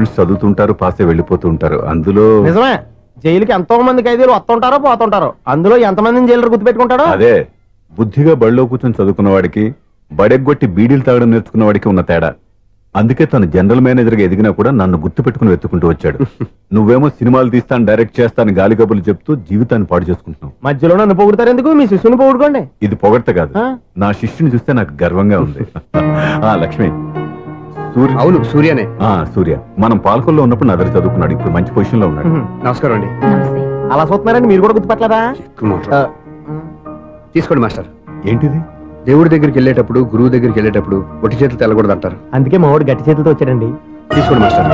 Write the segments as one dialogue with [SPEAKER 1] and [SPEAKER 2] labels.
[SPEAKER 1] Students చదువుతుంటారు పాసే వెళ్ళిపోతూ ఉంటారు అందులో
[SPEAKER 2] నిజమే జైలుకి ఎంతో మంది ఖైదీలు వస్తుంటారో పోతుంటారో అందులో ఎంతమందిని జైలు గుర్తుపెట్టుకుంటాడో
[SPEAKER 1] అదే బుద్ధిగా బడిలో కూర్చొని చదువుకున్న వాడికి బడెగ్గొట్టి బీడీలు తాగడం నేర్చుకున్న వాడికి ఉన్న తేడా అందుకే తను జనరల్ మేనేజర్ గా ఎదిగినా కూడా నన్ను గుర్తుపెట్టుకుని వెతుకుంటూ వచ్చాడు నువ్వేమో సినిమాలు తీస్తాను డైరెక్ట్ చేస్తాను గాలి కబుర్లు చెప్తూ జీవితాన్ని పాడు చేసుకుంటున్నావు
[SPEAKER 2] మధ్యలో నన్ను పొగుడతారు ఎందుకు మీ శిష్యుని పొగుడుకోండి
[SPEAKER 1] ఇది పొగడ్త కాదు
[SPEAKER 2] ఆ?
[SPEAKER 1] నా శిష్యుని చూస్తే నాకు గర్వంగా ఉంది ఆ లక్ష్మి సూర్య
[SPEAKER 3] అవును సూర్యనే
[SPEAKER 1] ఆ సూర్య మనం పాలకొల్లో ఉన్నప్పుడు నా దగ్గర చదువుకున్నాడు ఇప్పుడు మంచి పొజిషన్ లో ఉన్నాడు
[SPEAKER 3] నమస్కారం అండి
[SPEAKER 4] నమస్తే
[SPEAKER 2] అలా చూస్తున్నారండి మీరు కూడా గుర్తుపట్టలేదా ఆ,
[SPEAKER 3] తీసుకోండి మాస్టర్
[SPEAKER 1] ఏంటిది
[SPEAKER 3] దేవుడి దగ్గరికి వెళ్ళేటప్పుడు గురువు దగ్గరికి వెళ్ళేటప్పుడు ఒట్టి చేతులు తెల్లకూడదు అంటారు
[SPEAKER 2] అందుకే మా వాడు గట్టి చేతులతో వచ్చాడండి
[SPEAKER 3] తీసుకోండి మాస్టర్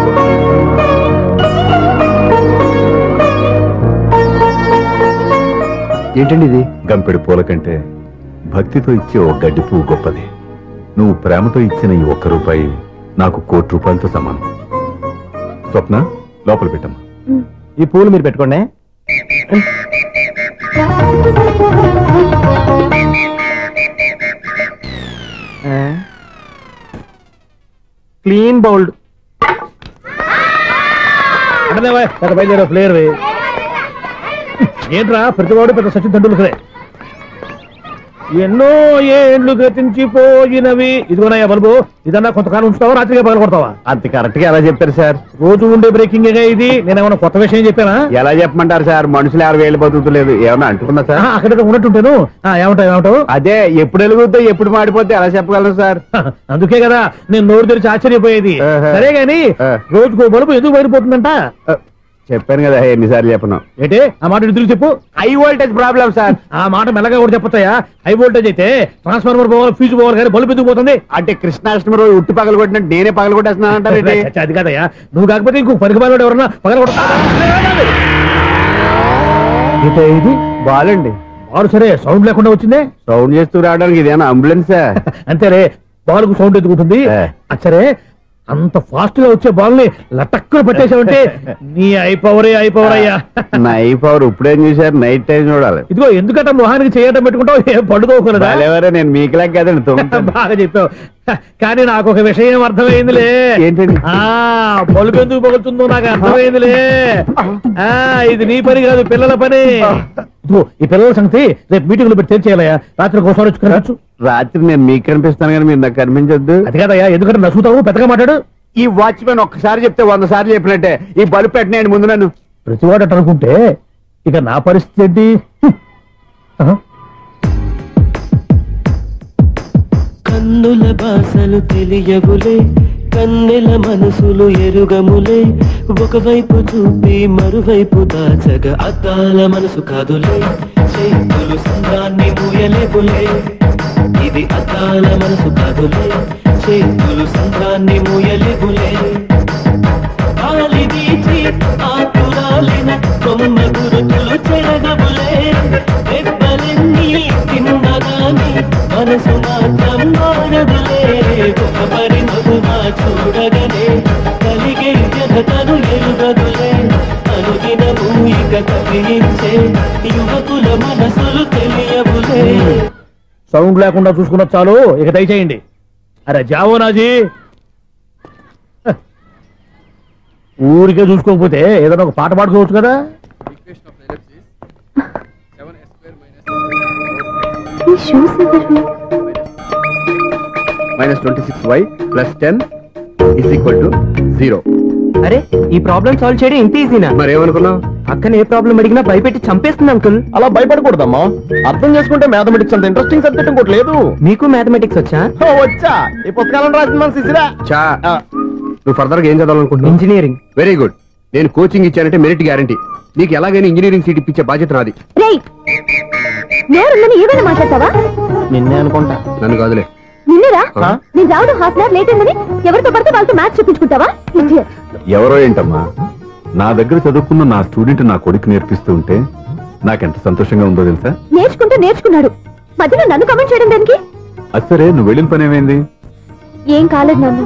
[SPEAKER 3] ఏంటండి ఇది
[SPEAKER 1] గంపెడు పూల కంటే భక్తితో ఇచ్చే ఓ గడ్డి పువ్వు గొప్పది నువ్వు ప్రేమతో ఇచ్చిన ఈ ఒక్క రూపాయి నాకు కోటి రూపాయలతో సమానం స్వప్న లోపల పెట్టమ్మా
[SPEAKER 2] ఈ పూలు మీరు పెట్టుకోండి క్లీన్ బౌల్డ్
[SPEAKER 5] అంటే బయలుదేరా ప్లేయర్ ఏంట్రా ప్రతివాడు పెద్ద సచిన్ తెండూల్కరే ఎన్నో ఏండ్లు గతించిపోయినవి ఇదిగోనయ్యా బల్బు ఇదన్నా కొంతకాలం ఉంచుతావా రాత్రిగా పగల కొడతావా
[SPEAKER 2] అంత కరెక్ట్ గా ఎలా చెప్పారు సార్
[SPEAKER 5] రోజు ఉండే బ్రేకింగ్ ఇది నేనేమన్నా కొత్త విషయం చెప్పానా
[SPEAKER 2] ఎలా చెప్పమంటారు సార్ మనుషులు ఎవరు వేలు బతుకుతలేదు ఏమన్నా అంటున్నా
[SPEAKER 5] ఆ,
[SPEAKER 2] సార్
[SPEAKER 5] అక్కడ ఉన్నట్టుంటాను ఆ, ఏమంటావు ఏమంటావు
[SPEAKER 2] అదే ఎప్పుడు వెలుగుతో ఎప్పుడు మాడిపోతే ఎలా చెప్పగలను సార్
[SPEAKER 5] అందుకే కదా నేను నోరు తెరిచి ఆశ్చర్యపోయేది
[SPEAKER 2] ఆహా.
[SPEAKER 5] సరే గాని
[SPEAKER 2] ఆ.
[SPEAKER 5] రోజుకో బల్బు ఎందుకు బయటపోతుందంట
[SPEAKER 2] ఆ, చెప్పాను కదా ఎన్నిసార్లు చెప్పను
[SPEAKER 5] ఏంటే ఆ మాట ఎదురు చెప్పు
[SPEAKER 2] హై వోల్టేజ్ ప్రాబ్లం సార్
[SPEAKER 5] ఆ మాట మెల్లగా కూడా చెప్పొచ్చాయా హై వోల్టేజ్ అయితే ట్రాన్స్ఫార్మర్ పోవాలి ఫ్యూజ్ పోవాలి కానీ బల్బు ఎందుకు పోతుంది
[SPEAKER 2] అంటే కృష్ణాష్టమి రోజు ఉట్టి పగలు కొట్టినట్టు నేనే పగలు కొట్టేస్తున్నానంటారేంటి
[SPEAKER 5] చచ్చా, అది కాదయ్యా నువ్వు కాకపోతే ఇంకో పనికి బాగా ఎవరన్నా పగల ఇది
[SPEAKER 2] బాలండి
[SPEAKER 5] బారు సరే సౌండ్ లేకుండా వచ్చిందే
[SPEAKER 2] సౌండ్ చేస్తూ రావడానికి ఇదేనా అంబులెన్సా
[SPEAKER 5] అంతేరే బాల్కు సౌండ్ ఎదుగుతుంది
[SPEAKER 2] ఏ.
[SPEAKER 5] అచ్చరే అంత ఫాస్ట్ గా వచ్చే బాల్ ని లటక్కున పట్టేసావంటే నీ అయిపోవరే అయిపోవర్ అయ్యా
[SPEAKER 2] నైఫ్ అవర్ ఇప్పుడేం చూసారు నైట్ టైం చూడాలి
[SPEAKER 5] ఇదిగో ఎందుకంటే మొహానికి చేయడం పెట్టుకుంటావు ఏం పడుకోకూడదా
[SPEAKER 2] బాలేవరే నేను మీకులా కదండి తుమ్ముతాను.
[SPEAKER 5] బాగా చెప్పావు కానీ నాకు ఒక విషయం అర్థమైందిలే
[SPEAKER 2] ఏంటండి?
[SPEAKER 5] ఆ బల్బు ఎందుకు పగులుతుందో నాకు అర్థమైందిలే ఆ ఇది నీ పని కాదు పిల్లల పని ఇదిగో ఈ పిల్లల సంగతి రేపు మీటింగ్ లో పెట్టి తెరిచేయాలయ్యా రాత్రి ఒకసారి వచ్చి కనవచ్చు
[SPEAKER 2] రాత్రి నేను మీకు కనిపిస్తాను కానీ మీరు నాకు కనిపించొద్దు
[SPEAKER 5] అది కాదయ్యా ఎందుకంటే నసుగుతావు పెద్దగా మాట్లాడు
[SPEAKER 2] ఈ వాచ్మెన్ ఒక్కసారి చెప్తే వంద సార్లు చెప్పినట్టే ఈ బల్బు పెట్టినాయండి ముందు నన్ను
[SPEAKER 5] ప్రతివాడు అట్ట అనుకుంటే ఇక నా పరిస్థితి ఏంటి హ్మ్. ఆహా.
[SPEAKER 6] కన్నుల భాషలు తెలియవులే కన్నెల మనసులు ఎరుగములే ఒకవైపు చూపి మరువైపు దాచగ అద్దాల మనసు కాదులే చేతులు సంద్రాన్ని మూయలేవులే ఇది అద్దాల మనసు కాదులే చేతులు సంద్రాన్ని మూయలేవులే గాలి వీచి ఆకురాలిన కొమ్మ గురుతులు చెరగవులే దెబ్బలన్నీ తిన్నగాని మనసు మాత్రం మారదులే ఒక పరి మగువా చూడగనే కలిగే జగతను ఎరుగదులే అనుదినము ఇక కవించే యువకుల మనసులు తెలియవులే
[SPEAKER 5] సౌండ్ లేకుండా చూసుకున్న చాలు ఇక దయచేయండి అరే జావో నాజీ హ. ఊరికే చూసుకోకపోతే ఏదైనా ఒక పాట పాడుకోవచ్చు కదా
[SPEAKER 4] ఈ షూస్ ఎవరు
[SPEAKER 3] minus twenty six Y plus ten is equal to zero
[SPEAKER 7] అరే ఈ ప్రాబ్లం సాల్వ్ చేయడం ఇంత ఈజీనా
[SPEAKER 3] మరేమనుకున్నావు
[SPEAKER 7] అక్కని ఏ ప్రాబ్లం అడిగినా భయపెట్టి చంపేస్తుంది అంకుల్
[SPEAKER 2] అలా భయపడకూడదమ్మా అర్థం చేసుకుంటే మ్యాథమెటిక్స్ అంత ఇంట్రెస్టింగ్ సబ్జెక్ట్ ఇంకోటి లేదు
[SPEAKER 7] మీకు మ్యాథమెటిక్స్ వచ్చా
[SPEAKER 2] ఓ, వచ్చా ఈ పుస్తకాలను రాసింది మన శిశిరా
[SPEAKER 3] చా
[SPEAKER 2] ఆ,
[SPEAKER 3] నువ్వు ఫర్దర్ గా ఏం చదవాలనుకుంటున్నావు
[SPEAKER 7] ఇంజనీరింగ్
[SPEAKER 3] వెరీ గుడ్ నేను కోచింగ్ ఇచ్చానంటే మెరిట్ గ్యారంటీ నీకు ఎలాగైనా ఇంజనీరింగ్ సీట్ ఇప్పించే బాధ్యత నాది
[SPEAKER 4] రేయ్ నోరుందని ఏమైనా మాట్లాడతావా
[SPEAKER 2] నిన్నే అనుకుంటా
[SPEAKER 3] నన్ను కాదులే
[SPEAKER 4] నిన్నరా
[SPEAKER 3] ఆ?
[SPEAKER 4] నేను రావడం హాఫ్ అన్ అవర్ లేట్ అయిందని ఎవరితో పడితే వాళ్ళతో మ్యాచ్ చూపించుకుంటావా Idiot.
[SPEAKER 1] ఎవరో ఏంటమ్మా నా దగ్గర చదువుకున్న నా స్టూడెంట్ నా కొడుకు నేర్పిస్తూ ఉంటే నాకెంత సంతోషంగా ఉందో తెలుసా
[SPEAKER 4] నేర్చుకుంటే నేర్చుకున్నాడు మధ్యలో నన్ను కమెంట్ చేయడం దానికి
[SPEAKER 1] అది సరే నువ్వు వెళ్ళిన పని ఏమైంది
[SPEAKER 4] ఏం కాలేదు నన్ను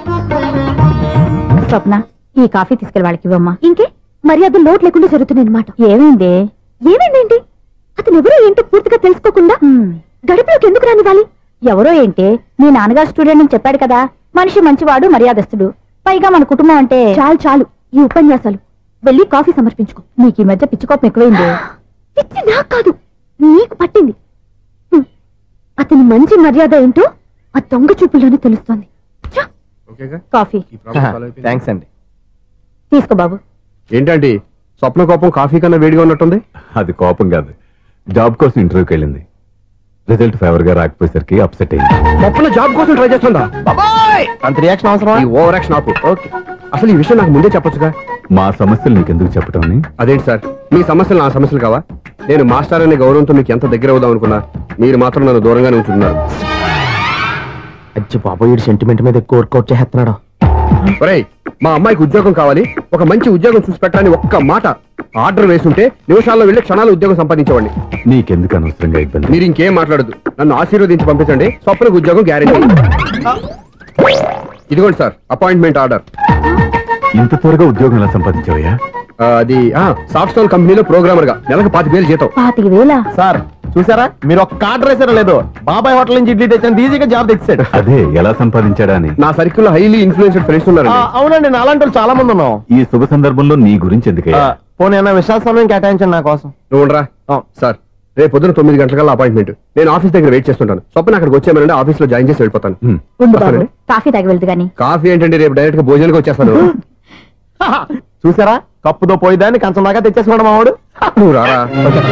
[SPEAKER 8] స్వప్న ఈ కాఫీ తీసుకెళ్ళి వాళ్ళకి ఇవ్వమ్మా
[SPEAKER 4] ఇంకే మర్యాద లోటు లేకుండా జరుగుతుంది అనమాట
[SPEAKER 8] ఏమైంది
[SPEAKER 4] ఏమైందేంటి అతను ఎవరో ఏంటో పూర్తిగా తెలుసుకోకుండా గడుపులోకి ఎందుకు రానివ్వాలి
[SPEAKER 8] ఎవరో ఏంటి మీ నాన్నగారు స్టూడెంట్ అని చెప్పాడు కదా మనిషి మంచివాడు మర్యాదస్తుడు పైగా మన కుటుంబం అంటే
[SPEAKER 4] చాలు చాలు ఈ ఉపన్యాసాలు వెళ్ళి కాఫీ సమర్పించుకో
[SPEAKER 8] నీకు ఈ మధ్య పిచ్చుకోపం ఎక్కువైంది
[SPEAKER 4] పిచ్చి నాకు కాదు నీకు పట్టింది హ్మ్. అతని మంచి మర్యాద ఏంటో ఆ దొంగ చూపుల్లోనే తెలుస్తోంది ఛ!
[SPEAKER 3] ఓకేగా
[SPEAKER 8] కాఫీ
[SPEAKER 3] ఈ ప్రాబ్లం సాల్వ్ అయిపోయింది.
[SPEAKER 2] థ్యాంక్స్ అండి
[SPEAKER 8] తీసుకో బాబు
[SPEAKER 3] ఏంటంటే స్వప్న కోపం కాఫీ కన్నా వేడిగా ఉన్నట్టుంది
[SPEAKER 1] అది కోపం కాదు జాబ్ కోసం ఇంటర్వ్యూకి వెళ్ళింది రిజల్ట్ ఫేవర్ గా రాకపోయేసరికి అప్సెట్ అయింది
[SPEAKER 3] స్వప్న జాబ్ కోసం ట్రై చేస్తుందా
[SPEAKER 2] బాబాయ్ అంత రియాక్షన్ అవసరమా
[SPEAKER 3] ఈ ఓవర్ యాక్షన్ ఆపు ఓకే అసలు ఈ విషయం నాకు ముందే చెప్పొచ్చుగా
[SPEAKER 1] మా సమస్యలు నీకెందుకు చెప్పటం అని
[SPEAKER 3] అదేంటి సార్ మీ సమస్యలు నా సమస్యలు కావా నేను మాస్టర్ అనే గౌరవంతో మీకు ఎంత దగ్గర అవుదాం అనుకున్నా మీరు మాత్రం నన్ను దూరంగానే ఉంచుతున్నారు
[SPEAKER 2] అచ్చి బాబు వీడు సెంటిమెంట్ మీద ఎక్కువ వర్కౌట్ చేస్తున్నాడు
[SPEAKER 3] ఒరేయ్ మా అమ్మాయికి ఉద్యోగం కావాలి ఒక మంచి ఉద్యోగం చూసి పెట్టాలని ఒక్క మాట ఆర్డర్ వేసుంటే నిమిషాల్లో వెళ్ళి క్షణాలు ఉద్యోగం సంపాదించేవాడిని
[SPEAKER 1] నీకెందుకు అనవసరంగా ఇబ్బంది
[SPEAKER 3] మీరు ఇంకేం మాట్లాడదు నన్ను ఆశీర్వదించి పంపించండి స్వప్నకు ఉద్యోగం గ్యారెంటీ ఇదిగోండి సార్ అపాయింట్మెంట్ ఆర్డర్
[SPEAKER 1] ఇంత త్వరగా ఉద్యోగం ఎలా సంపాదించావయ్యా
[SPEAKER 3] అది సాఫ్ట్ స్టోన్ కంపెనీలో ప్రోగ్రామర్ గా నెలకు పాతి వేలు జీతం
[SPEAKER 8] పాతిక వేల
[SPEAKER 2] సార్ చూసారా మీరు ఒక్క ఆర్డర్ వేసారో లేదు బాబాయ్ హోటల్ నుంచి ఇడ్లీ తెచ్చాను ఈజీగా జాబ్ తెచ్చాడు
[SPEAKER 1] అదే ఎలా సంపాదించాడా అని
[SPEAKER 3] నా సర్కిల్ లో హైలీ ఇన్ఫ్లుయెన్స్డ్ ఫ్రెండ్స్ ఉన్నారు
[SPEAKER 2] అవునండి నాలాంటి వాళ్ళు చాలా మంది ఉన్నాం
[SPEAKER 1] ఈ శుభ సందర్భంలో నీ గురించి
[SPEAKER 2] ఆ,
[SPEAKER 1] ఎందుకయ్యా
[SPEAKER 2] పోనీ అన్న విశాల సమయం కేటాయించండి నా కోసం
[SPEAKER 3] నువ్వు ఉండరా సార్ రేపు పొద్దున తొమ్మిది గంటలకల్లా అపాయింట్మెంట్ నేను ఆఫీస్ దగ్గర వెయిట్ చేస్తుంటాను స్వప్న అక్కడికి వచ్చేయమనంటే ఆఫీస్ లో జాయిన్ చేసి వెళ్ళిపోతాను
[SPEAKER 1] హ్మ్.
[SPEAKER 8] ఉండు బాబు
[SPEAKER 3] వస్తానండి.
[SPEAKER 8] కాఫీ తాగి వెళ్దు గాని
[SPEAKER 3] కాఫీ ఏంటంటే రేపు డైరెక్ట్ గా భోజనానికి వచ్చేస్తాను
[SPEAKER 2] చూసారా కప్పుతో పోయిదాన్ని కంచం దాకా తెచ్చేసుకోవడం మావాడు
[SPEAKER 3] నువ్వు రారా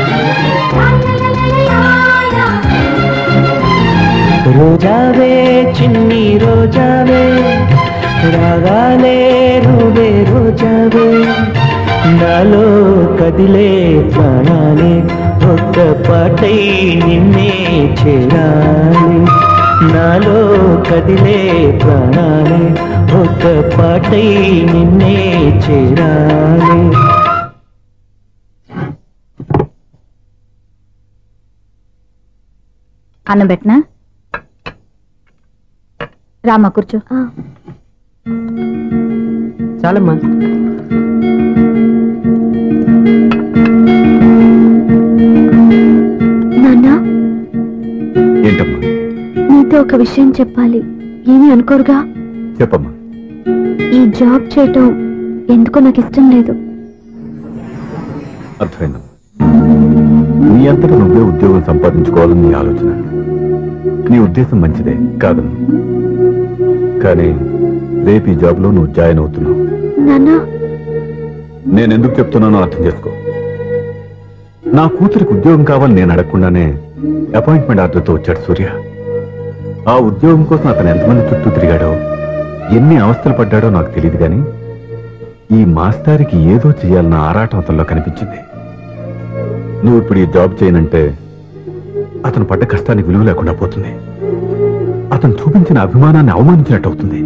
[SPEAKER 6] రోజావే చిన్ని రోజావే రాగాలే రూవే రోజావే నాలో కదిలే ప్రాణాలే ఒక్క పాటై నిన్నే చేరాలి నాలో కదిలే ప్రాణాలే ఒక్క పాటై నిన్నే చేరాలి
[SPEAKER 8] అన్నం పెట్టనా రామా కూర్చో
[SPEAKER 4] ఆ,
[SPEAKER 7] చాలమ్మా
[SPEAKER 4] నాన్న
[SPEAKER 1] ఏంటమ్మా
[SPEAKER 4] నీతో ఒక విషయం చెప్పాలి ఏమీ అనుకోరుగా
[SPEAKER 1] చెప్పమ్మా
[SPEAKER 4] ఈ జాబ్ చేయటం ఎందుకో నాకు ఇష్టం లేదు
[SPEAKER 1] అర్థమైంది నీ అంతటా నువ్వే ఉద్యోగం సంపాదించుకోవాలని నీ ఆలోచన నీ ఉద్దేశం మంచిదే కాదను కానీ రేపు ఈ జాబ్లో నువ్వు జాయిన్ అవుతున్నావు
[SPEAKER 4] నాన్న
[SPEAKER 1] నేను ఎందుకు చెప్తున్నానో అర్థం చేసుకో నా కూతురికి ఉద్యోగం కావాలని నేను అడగకుండానే అపాయింట్మెంట్ ఆర్డర్తో వచ్చాడు సూర్య ఆ ఉద్యోగం కోసం అతను ఎంతమంది చుట్టూ తిరిగాడో ఎన్ని అవస్థలు పడ్డాడో నాకు తెలియదు కానీ ఈ మాస్టారికి ఏదో చేయాలన్న ఆరాటం అతనిలో కనిపించింది నువ్వు ఇప్పుడు ఈ జాబ్ చేయనంటే అతను పడ్డ కష్టానికి విలువ లేకుండా పోతుంది అతను చూపించిన అభిమానాన్ని అవమానించినట్టు అవుతుంది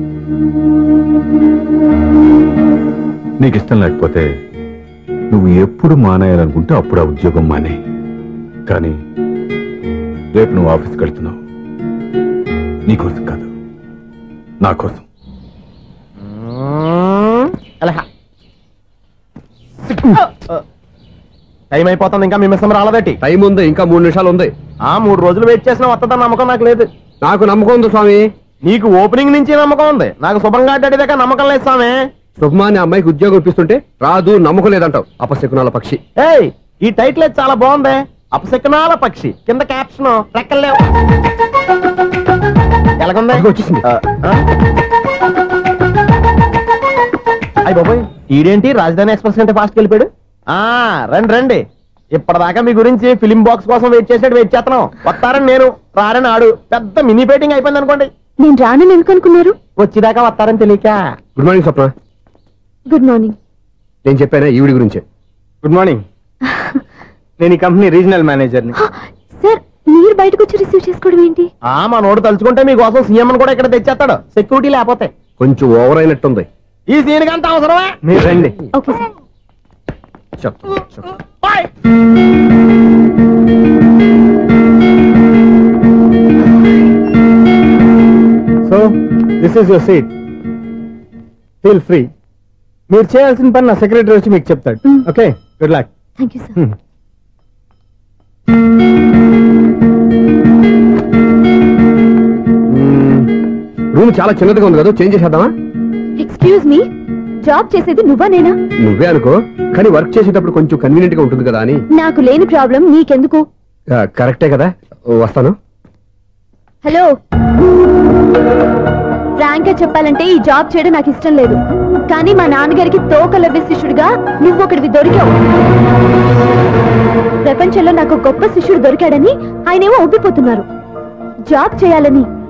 [SPEAKER 1] నీకు ఇష్టం లేకపోతే నువ్వు ఎప్పుడు మానేయాలనుకుంటే అప్పుడు ఆ ఉద్యోగం మానే కానీ రేపు నువ్వు ఆఫీస్కి వెళ్తున్నావు నీకోసం కాదు నా కోసం
[SPEAKER 2] టైం అయిపోతుంది ఇంకా మీ మిస్సం రాలేదటి
[SPEAKER 3] టైం ఉంది ఇంకా మూడు నిమిషాలు ఉంది
[SPEAKER 2] ఆ మూడు రోజులు వెయిట్ చేసిన వస్తుందని నమ్మకం నాకు లేదు
[SPEAKER 3] నాకు నమ్మకం ఉంది స్వామి
[SPEAKER 2] నీకు ఓపెనింగ్ నుంచి నమ్మకం ఉంది నాకు శుభంగా అడ్డాక నమ్మకం లేదు స్వామి
[SPEAKER 3] సుఖమాని అమ్మాయికి ఉద్యోగం ఇప్పిస్తుంటే రాదు నమ్మకం లేదంటావు అపశకునాల పక్షి
[SPEAKER 2] ఏయ్ ఈ టైటిల్ అయితే చాలా బాగుంది అపశకనాల పక్షి కింద క్యాప్షన్ రెక్కలేవు ఎలాగుంది
[SPEAKER 3] అదిగో వచ్చేసింది.
[SPEAKER 2] ఆ, ఆ? అయ్ బాబోయ్ ఈడేంటి రాజధాని ఎక్స్ప్రెస్ కంటే ఫాస్ట్ వెళ్ళిపోయాడు ఆ రండి రండి ఇప్పటిదాకా మీ గురించి ఫిలిం బాక్స్ కోసం వెయిట్ చేసాడు వెయిట్ చేస్తున్నాం వస్తారని నేను రారని ఆడు పెద్ద మినీ పేటింగ్ అయిపోయింది అనుకోండి
[SPEAKER 4] నేను రానని ఎందుకు అనుకున్నారు
[SPEAKER 2] వచ్చిదాకా వస్తారని తెలియక
[SPEAKER 3] good morning Swapna
[SPEAKER 4] good morning
[SPEAKER 3] నేను చెప్పానా ఈవిడి గురించే
[SPEAKER 2] గుడ్ మార్నింగ్ నేను ఈ కంపెనీ రీజనల్ మేనేజర్ని
[SPEAKER 4] సార్ మీరు బయటకు వచ్చి రిసీవ్ చేసుకోవడం ఏంటి
[SPEAKER 2] ఆ మా నోడు తలుచుకుంటే మీకోసం సీఎం కూడా ఇక్కడ తెచ్చేస్తాడు సెక్యూరిటీ లేకపోతే
[SPEAKER 3] కొంచెం ఓవర్ అయినట్టుంది
[SPEAKER 2] ఈ సీన్ కంత అవసరమా మీరు రండి
[SPEAKER 4] ఓకే సార్
[SPEAKER 3] చెప్, చెప్.
[SPEAKER 2] So this is your seat feel free మీరు చేయాల్సిన పని నా సెక్రటరీ వచ్చి మీకు చెప్తాడు okay good luck
[SPEAKER 4] thank you sir
[SPEAKER 3] room చాలా చిన్నదిగా ఉంది కదా చేంజ్ చేసేద్దామా
[SPEAKER 4] ఎక్స్క్యూజ్ మీ జాబ్ చేసేది నువ్వా నేనా
[SPEAKER 3] నువ్వే అనుకో కానీ వర్క్ చేసేటప్పుడు కొంచెం కన్వీనియంట్ గా ఉంటుంది కదా అని
[SPEAKER 4] నాకు లేని ప్రాబ్లం నీకెందుకు
[SPEAKER 3] ఆ, కరెక్టే కదా వస్తాను
[SPEAKER 4] హలో ఫ్రాంక్ గా చెప్పాలంటే ఈ జాబ్ చేయడం నాకు ఇష్టం లేదు కానీ మా నాన్నగారికి తోకలవ్వే శిష్యుడిగా నువ్వు ఒకటివి దొరికావు ప్రపంచంలో నాకు గొప్ప శిష్యుడు దొరికాడని ఆయనేమో ఒప్పిపోతున్నారు జాబ్ చేయాలని